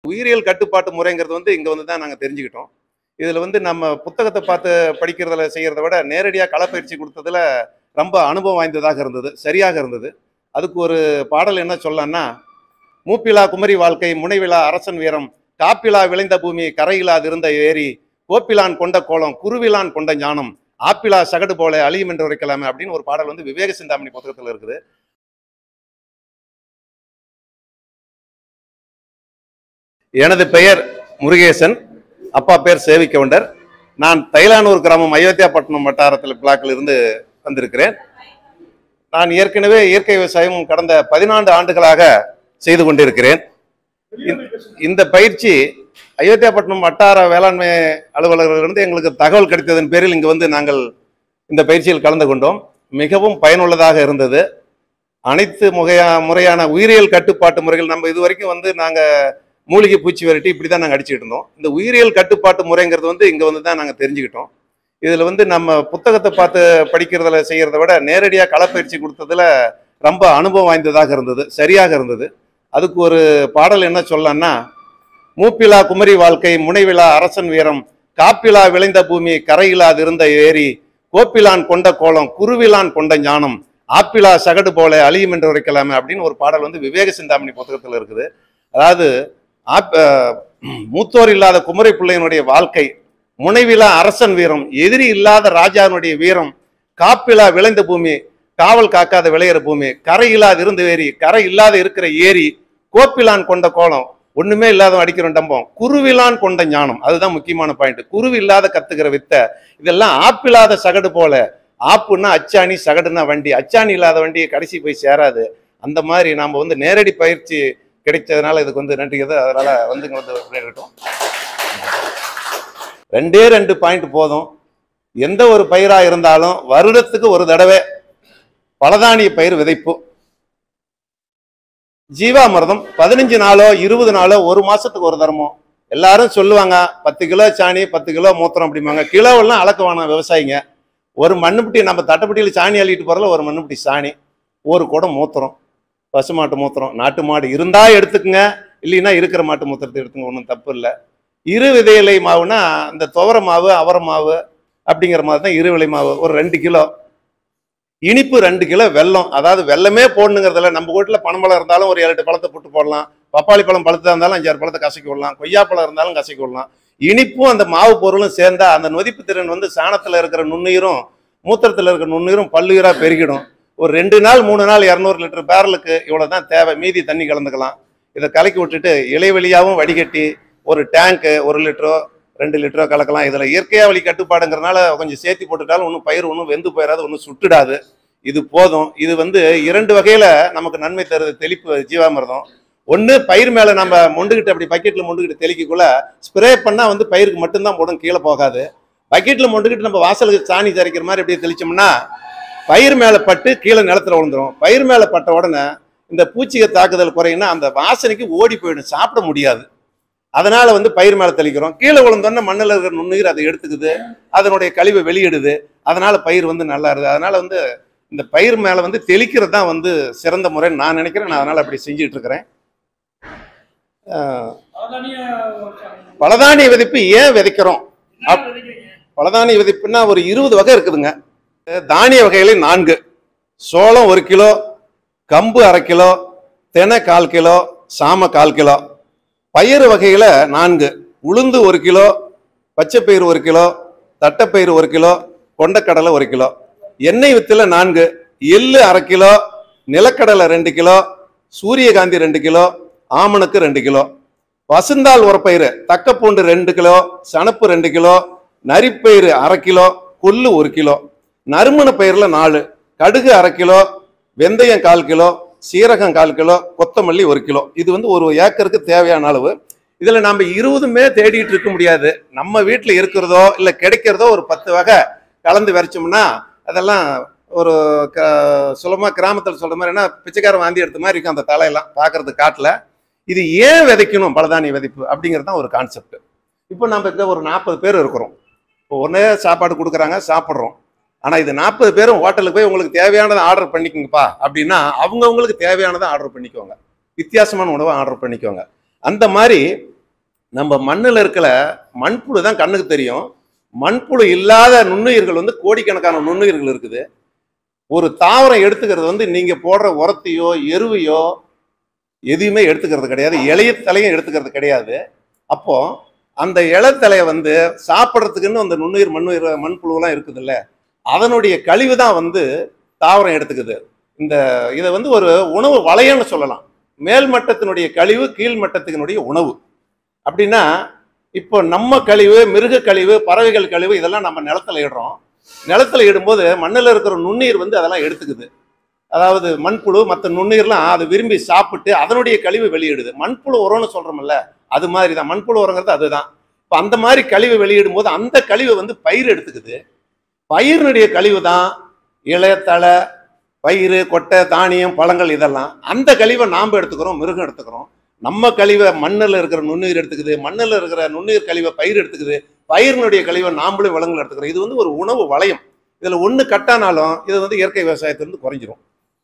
உயிரியல் கட்டுப்பாட்டு முறைங்கிறது வந்து இங்கே வந்து தான் நாங்கள் தெரிஞ்சுக்கிட்டோம் இதில் வந்து நம்ம புத்தகத்தை பார்த்து படிக்கிறதுல செய்கிறத விட நேரடியாக களப்பயிற்சி கொடுத்ததுல ரொம்ப அனுபவம் வாய்ந்ததாக இருந்தது சரியாக இருந்தது அதுக்கு ஒரு பாடல் என்ன சொல்லலாம்னா மூப்பிலா குமரி வாழ்க்கை முனைவிழா அரசன் வீரம் காப்பிலா விளைந்த பூமி கரையிலாது இருந்த ஏரி கோப்பிலான் கொண்ட கோலம் குருவிலான் கொண்ட ஞானம் ஆப்பிலா சகடு போல அழியும் என்று உரைக்கலாமே அப்படின்னு ஒரு பாடல் வந்து விவேக சிந்தாமணி புத்தகத்தில் இருக்குது எனது பெயர் முருகேசன் அப்பா பேர் சேவிக்கவுண்டர் நான் தைலானூர் கிராமம் அயோத்தியாப்பட்டினம் வட்டாரத்தில் பிளாக்கில் இருந்து வந்திருக்கிறேன் நான் ஏற்கனவே இயற்கை விவசாயம் கடந்த பதினான்கு ஆண்டுகளாக செய்து கொண்டிருக்கிறேன் இந்த- இந்த பயிற்சி அயோத்தியாப்பட்டினம் வட்டார வேளாண்மை அலுவலர்களிலிருந்து எங்களுக்கு தகவல் கிடைத்ததன் பேரில் இங்கு வந்து நாங்கள் இந்த பயிற்சியில் கலந்து கொண்டோம் மிகவும் பயனுள்ளதாக இருந்தது அனைத்து முகையா முறையான உயிரியல் கட்டுப்பாட்டு முறைகள் நம்ம இது வரைக்கும் வந்து நாங்கள் மூலிகை பூச்சி விரட்டி இப்படி தான் நாங்கள் அடிச்சுட்டு இருந்தோம் இந்த உயிரியல் கட்டுப்பாட்டு முறைங்கிறது வந்து இங்கே வந்து தான் நாங்கள் தெரிஞ்சுக்கிட்டோம் இதில் வந்து நம்ம புத்தகத்தை பார்த்து படிக்கிறதுல செய்கிறத விட நேரடியாக களப்பயிற்சி கொடுத்ததுல ரொம்ப அனுபவம் வாய்ந்ததாக இருந்தது சரியாக இருந்தது அதுக்கு ஒரு பாடல் என்ன சொல்லலாம்னா மூப்பிலா குமரி வாழ்க்கை முனைவிழா அரசன் வீரம் காப்பிலா விளைந்த பூமி கரையிலாது இருந்த ஏரி கோப்பிலான் கொண்ட கோலம் குருவிலான் கொண்ட ஞானம் ஆப்பிலா சகடு போல அழியும் என்று உரைக்கலாமே அப்படின்னு ஒரு பாடல் வந்து விவேக சிந்தாமணி புத்தகத்தில் இருக்குது அதாவது ஆப் அஹ், மூத்தோர் இல்லாத குமரி பிள்ளையினுடைய வாழ்க்கை முனைவிலா அரசன் வீரம் எதிரி இல்லாத ராஜாவினுடைய வீரம் காப்பிலா விளைந்த பூமி காவல் காக்காத விளையிற பூமி கரை இல்லாத இருந்த ஏரி கரை இல்லாத இருக்கிற ஏரி கோப்பிலான் கொண்ட கோலம் ஒண்ணுமே இல்லாத அடிக்கிறோம் டம்பம் குருவிலான் கொண்ட ஞானம் அதுதான் முக்கியமான பாயிண்ட் குருவி இல்லாத கத்துக்கிற வித்தை இதெல்லாம் ஆப்பில்லாத சகடு போல ஆப்புன்னா அச்சாணி சகடுனா வண்டி அச்சாணி இல்லாத வண்டி கடைசி போய் சேராது அந்த மாதிரி நாம வந்து நேரடி பயிற்சி கிடைச்சதுனால இதுக்கு வந்து நன்றிக்கிறது அதனால வந்து இங்க வந்து விளையாடட்டும் ரெண்டே ரெண்டு பாயிண்ட் போதும் எந்த ஒரு பயிரா இருந்தாலும் வருடத்துக்கு ஒரு தடவை பலதானிய பயிர் விதைப்பு ஜீவாமிர்தம் பதினஞ்சு நாளோ இருபது நாளோ ஒரு மாசத்துக்கு ஒரு தரமோ எல்லாரும் சொல்லுவாங்க பத்து கிலோ சாணி பத்து கிலோ மூத்திரம் அப்படிம்பாங்க கிலோவெல்லாம் அளக்க வேணாம் விவசாயிங்க ஒரு மண்ணுப்பட்டி நம்ம தட்டுப்பட்டியில் சாணி அள்ளிட்டு போறதுல ஒரு மண்ணுப்பட்டி சாணி ஒரு குடம் மூத்திரம் பசுமாட்டு மூத்திரம் நாட்டு மாடு இருந்தா எடுத்துக்கங்க இல்லைன்னா இருக்கிற மாட்டு மூத்திரத்தை எடுத்துங்க ஒன்றும் தப்பு இல்லை இரு விதையிலை மாவுனா இந்த துவர மாவு அவரை மாவு அப்படிங்கிற மாதிரி தான் இருவிலை மாவு ஒரு ரெண்டு கிலோ இனிப்பு ரெண்டு கிலோ வெல்லம் அதாவது வெல்லமே போடணுங்கிறதுல நம்ம வீட்டில் பனம்பழம் இருந்தாலும் ஒரு ஏழு எட்டு பழத்தை போட்டு போடலாம் பப்பாளி பழம் பழுத்தா இருந்தாலும் அஞ்சாறு பழத்தை கசக்கி விடலாம் கொய்யாப்பழம் இருந்தாலும் கசக்கி விடலாம் இனிப்பும் அந்த மாவு பொருளும் சேர்ந்தா அந்த நொதிப்பு திறன் வந்து சாணத்தில் இருக்கிற நுண்ணுயிரும் மூத்திரத்தில் இருக்கிற நுண்ணுயிரும் பல்லுயிராக பெருகிடும் ஒரு ரெண்டு நாள் மூணு நாள் இரநூறு லிட்டர் பேரலுக்கு இவ்வளோ தான் தேவை மீதி தண்ணி கலந்துக்கலாம் இதை கலக்கி விட்டுட்டு இலைவெளியாகவும் வடிகட்டி ஒரு டேங்க்கு ஒரு லிட்டரோ ரெண்டு லிட்டரோ கலக்கலாம் இதில் இயற்கையாக வழி கட்டுப்பாடுங்கிறனால கொஞ்சம் சேர்த்தி போட்டுட்டாலும் ஒன்றும் பயிர் ஒன்றும் வெந்து போயிடாது ஒன்றும் சுட்டுடாது இது போதும் இது வந்து இரண்டு வகையில் நமக்கு நன்மை தருது தெளிப்பு ஜீவாமிர்தம் ஒன்று பயிர் மேலே நம்ம மொண்டுகிட்டு அப்படி பக்கெட்டில் மொண்டுகிட்டு தெளிக்கக்குள்ள ஸ்ப்ரே பண்ணால் வந்து பயிருக்கு மட்டும்தான் போடும் கீழே போகாது பக்கெட்டில் மொண்டுகிட்டு நம்ம வாசலுக்கு சாணி தரைக்கிற மாதிரி அப்படியே தெளிச்சோம்னா பயிர் மேலே பட்டு கீழே நிலத்துல விழுந்துரும் பயிர் மேலே பட்ட உடனே இந்த பூச்சிக தாக்குதல் குறையுன்னா அந்த வாசனைக்கு ஓடி போயிடும் சாப்பிட முடியாது அதனால வந்து பயிர் மேலே தெளிக்கிறோம் கீழே விழுந்தோன்னே மண்ணில் இருக்கிற நுண்ணுயிர் அதை எடுத்துக்குது அதனுடைய கழிவை வெளியிடுது அதனால பயிர் வந்து நல்லா இருக்குது அதனால வந்து இந்த பயிர் மேலே வந்து தெளிக்கிறது தான் வந்து சிறந்த முறைன்னு நான் நினைக்கிறேன் நான் அதனால அப்படி செஞ்சுட்டு இருக்கிறேன் அஹ், பலதானிய விதைப்பு ஏன் விதைக்கிறோம் அப்- பலதானிய விதைப்புன்னா ஒரு இருபது வகை இருக்குதுங்க தானிய வகைகளே நான்கு சோளம் ஒரு கிலோ கம்பு அரை கிலோ தெனை கால் கிலோ சாம கால் கிலோ பயிறு வகையில நான்கு உளுந்து ஒரு கிலோ பச்சைப்பயிறு ஒரு கிலோ தட்டைப்பயிறு ஒரு கிலோ கொண்டக்கடலை ஒரு கிலோ எண்ணெய் வித்துல நான்கு எள்ளு அரை கிலோ நிலக்கடலை ரெண்டு கிலோ சூரியகாந்தி ரெண்டு கிலோ ஆமணக்கு ரெண்டு கிலோ பசுந்தாள் உரப்பயிறு தக்கப்பூண்டு ரெண்டு கிலோ சணப்பு ரெண்டு கிலோ நரிப்பயிறு அரை கிலோ கொள்ளு ஒரு கிலோ நறுமண பயிரில் நாலு கடுகு அரை கிலோ வெந்தயம் கால் கிலோ சீரகம் கால் கிலோ கொத்தமல்லி ஒரு கிலோ இது வந்து ஒரு ஏக்கருக்கு தேவையான அளவு இதில் நம்ம இருபதுமே தேடிட்டு இருக்க முடியாது நம்ம வீட்டில் இருக்கிறதோ இல்லை கிடைக்கிறதோ ஒரு பத்து வகை கலந்து விரைச்சோம்னா அதெல்லாம் ஒரு க சுலபமாக கிராமத்தில் சொல்கிற மாதிரி என்ன பிச்சைக்காரன் வாந்தி எடுத்த மாதிரி இருக்கும் அந்த தலையெல்லாம் பார்க்கறதுக்கு காட்டில் இது ஏன் விதைக்கணும் பலதானிய விதைப்பு அப்படிங்கிறது தான் ஒரு கான்செப்ட் இப்போ நம்ம இங்க ஒரு நாற்பது பேர் இருக்கிறோம் இப்போ ஒன்றே சாப்பாடு கொடுக்குறாங்க சாப்பிட்றோம் ஆனால் இது நாற்பது பேரும் ஹோட்டலுக்கு போய் உங்களுக்கு தேவையானதை ஆர்டர் பண்ணிக்கோங்கப்பா அப்படின்னா அவங்கவுங்களுக்கு தேவையானதை ஆர்டர் பண்ணிக்கோங்க வித்தியாசமான உணவை ஆர்டர் பண்ணிக்கோங்க அந்த மாதிரி நம்ம மண்ணில் இருக்கிற மண்புழு தான் கண்ணுக்கு தெரியும் மண்புழு இல்லாத நுண்ணுயிர்கள் வந்து கோடிக்கணக்கான நுண்ணுயிர்கள் இருக்குது ஒரு தாவரம் எடுத்துக்கிறது வந்து நீங்க போடுற உரத்தையோ எருவையோ எதையுமே எடுத்துக்கிறது கிடையாது இளைய தலையும் எடுத்துக்கிறது கிடையாது அப்போ அந்த இளத்தலையை வந்து சாப்பிட்றதுக்குன்னு அந்த நுண்ணுயிர் மண்ணுயிர் மண்புழுவெல்லாம் இருக்குதுல்ல அதனுடைய கழிவு தான் வந்து தாவரம் எடுத்துக்குது இந்த இதை வந்து ஒரு உணவு வளையம்னு சொல்லலாம் மேல் மட்டத்தினுடைய கழிவு கீழ் மட்டத்தினுடைய உணவு அப்படின்னா இப்போ நம்ம கழிவு மிருக கழிவு பறவைகள் கழிவு இதெல்லாம் நம்ம நிலத்துல இடுறோம் நிலத்துல இடும்போது மண்ணில் இருக்கிற நுண்ணீர் வந்து அதெல்லாம் எடுத்துக்குது அதாவது மண்புழு மற்ற நுண்ணீர்லாம் அதை விரும்பி சாப்பிட்டு அதனுடைய கழிவு வெளியிடுது மண்புழு உரம்னு சொல்றோம்ல அது மாதிரி தான் மண்புழு உரங்கிறது அதுதான் இப்போ அந்த மாதிரி கழிவு வெளியிடும் போது அந்த கழிவை வந்து பயிர் எடுத்துக்குது பயிரினுடைய கழிவு தான் இலை தழை பயிர் கொட்டை தானியம் பழங்கள் இதெல்லாம் அந்த கழிவை நாம் எடுத்துக்கிறோம் மிருகம் எடுத்துக்கிறோம் நம்ம கழிவை மண்ணில் இருக்கிற நுண்ணுயிர் எடுத்துக்குது மண்ணில் இருக்கிற நுண்ணுயிர் கழிவை பயிர் எடுத்துக்குது பயிரினுடைய கழிவை நாம்பளும் விலங்குகள் எடுத்துக்கிறோம் இது வந்து ஒரு உணவு வளையம் இதில் ஒன்று கட்டானாலும் இது வந்து இயற்கை விவசாயத்திலிருந்து குறைஞ்சிரும்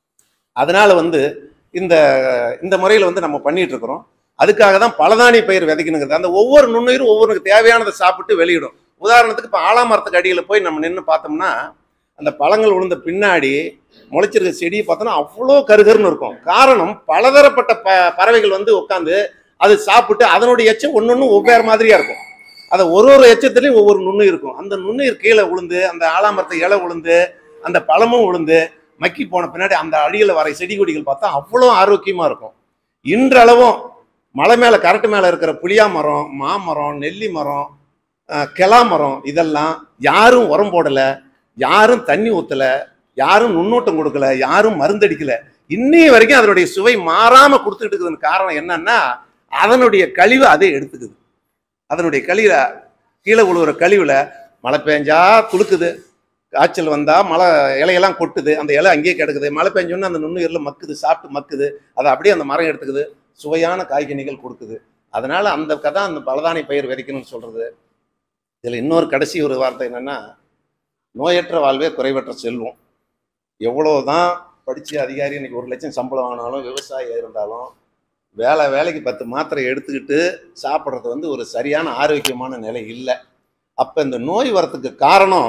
அதனால வந்து இந்த இந்த முறையில் வந்து நம்ம பண்ணிட்டு இருக்கிறோம் அதுக்காக தான் பலதானி பயிர் விதைக்கணுங்கிறது அந்த ஒவ்வொரு நுண்ணுயிரும் ஒவ்வொருக்கு தேவையானதை சாப்பிட்டு வெளியிடும் உதாரணத்துக்கு இப்போ ஆலாமரத்துக்கு அடியில் போய் நம்ம நின்று பார்த்தோம்னா அந்த பழங்கள் விழுந்த பின்னாடி முளைச்சிருக்க செடியை பார்த்தோன்னா அவ்வளோ கருகருன்னு இருக்கும் காரணம் பலதரப்பட்ட ப பறவைகள் வந்து உட்காந்து அது சாப்பிட்டு அதனுடைய எச்சம் ஒன்று ஒவ்வேறு மாதிரியா இருக்கும் அதை ஒரு ஒரு எச்சத்துலையும் ஒவ்வொரு நுண்ணுயிர் இருக்கும் அந்த நுண்ணுயிர் கீழே விழுந்து அந்த ஆலாமரத்து இலை விழுந்து அந்த பழமும் விழுந்து மக்கி போன பின்னாடி அந்த அடியில் வர செடி கொடிகள் பார்த்தா அவ்வளோ ஆரோக்கியமாக இருக்கும் இன்றளவும் மலை மேலே கரட்டு மேலே இருக்கிற புளியா மரம் மாமரம் நெல்லி மரம் அஹ், கிளா மரம் இதெல்லாம் யாரும் உரம் போடலை யாரும் தண்ணி ஊற்றலை யாரும் நுண்ணூட்டம் கொடுக்கல யாரும் மருந்தடிக்கல இன்னைய வரைக்கும் அதனுடைய சுவை மாறாம கொடுத்துட்டு இருக்குதுன்னு காரணம் என்னன்னா அதனுடைய கழிவு அதே எடுத்துக்குது அதனுடைய கழிவுல கீழே விழுவுற கழிவுல மழை பெஞ்சா துளுக்குது காய்ச்சல் வந்தா மழை இலையெல்லாம் கொட்டுது அந்த இலை அங்கேயே கிடக்குது மழை பெஞ்சோன்னு அந்த நுண்ணுயிரில் மக்குது சாப்பிட்டு மக்குது அதை அப்படியே அந்த மரம் எடுத்துக்குது சுவையான காய்கனிகள் கொடுக்குது அதனால அந்த கதை அந்த பலதானி பயிர் விதைக்கணும்னு சொல்றது இதுல இன்னொரு கடைசி ஒரு வார்த்தை என்னன்னா நோயற்ற வாழ்வே குறைவற்ற செல்வம் எவ்வளவுதான் படிச்சு அதிகாரி இன்னைக்கு ஒரு லட்சம் சம்பளம் ஆனாலும் விவசாயி இருந்தாலும் வேலை வேலைக்கு பத்து மாத்திரை எடுத்துக்கிட்டு சாப்பிட்றது வந்து ஒரு சரியான ஆரோக்கியமான நிலை இல்லை அப்போ இந்த நோய் வரத்துக்கு காரணம்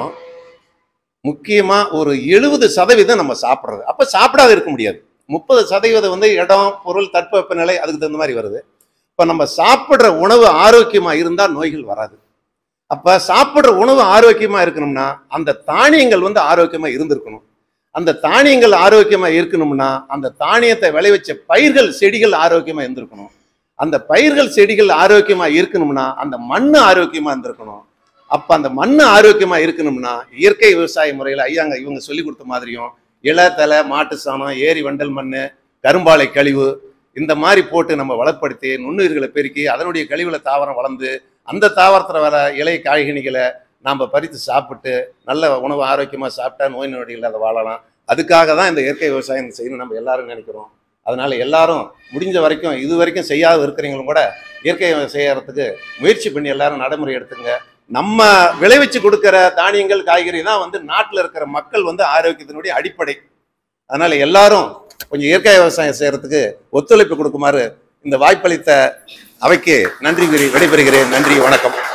முக்கியமா ஒரு எழுபது சதவீதம் நம்ம சாப்பிட்றது அப்போ சாப்பிடாத இருக்க முடியாது முப்பது சதவீதம் வந்து இடம் பொருள் தட்பவெப்பநிலை அதுக்கு தகுந்த மாதிரி வருது இப்போ நம்ம சாப்பிட்ற உணவு ஆரோக்கியமா இருந்தால் நோய்கள் வராது அப்ப சாப்பிட்ற உணவு ஆரோக்கியமா இருக்கணும்னா அந்த தானியங்கள் வந்து ஆரோக்கியமா இருந்திருக்கணும் அந்த தானியங்கள் ஆரோக்கியமா இருக்கணும்னா அந்த தானியத்தை விளைவிச்ச பயிர்கள் செடிகள் ஆரோக்கியமா இருந்திருக்கணும் அந்த பயிர்கள் செடிகள் ஆரோக்கியமா இருக்கணும்னா அந்த மண்ணு ஆரோக்கியமா இருந்திருக்கணும் அப்ப அந்த மண்ணு ஆரோக்கியமா இருக்கணும்னா இயற்கை விவசாய முறையில் ஐயாங்க இவங்க சொல்லி கொடுத்த மாதிரியும் இலை தலை மாட்டு சாணம் ஏரி வண்டல் மண் கரும்பாலை கழிவு இந்த மாதிரி போட்டு நம்ம வளப்படுத்தி நுண்ணுயிர்களை பெருக்கி அதனுடைய கழிவுல தாவரம் வளர்ந்து அந்த தாவரத்தில் வர இலை காய்கனிகளை நாம் பறித்து சாப்பிட்டு நல்ல உணவு ஆரோக்கியமாக சாப்பிட்டா நோய் நொடி இல்லாத வாழலாம் அதுக்காக தான் இந்த இயற்கை விவசாயம் செய்யணும் நம்ம எல்லாரும் நினைக்கிறோம் அதனால எல்லாரும் முடிஞ்ச வரைக்கும் இது வரைக்கும் செய்யாத இருக்கிறவங்களும் கூட இயற்கை விவசாயம் செய்யறதுக்கு முயற்சி பண்ணி எல்லாரும் நடைமுறை எடுத்துங்க நம்ம விளைவிச்சு கொடுக்கிற தானியங்கள் காய்கறி தான் வந்து நாட்டில் இருக்கிற மக்கள் வந்து ஆரோக்கியத்தினுடைய அடிப்படை அதனால எல்லாரும் கொஞ்சம் இயற்கை விவசாயம் செய்யறதுக்கு ஒத்துழைப்பு கொடுக்குமாறு இந்த வாய்ப்பளித்த அவைக்கு நன்றி கூறி விடைபெறுகிறேன் நன்றி வணக்கம்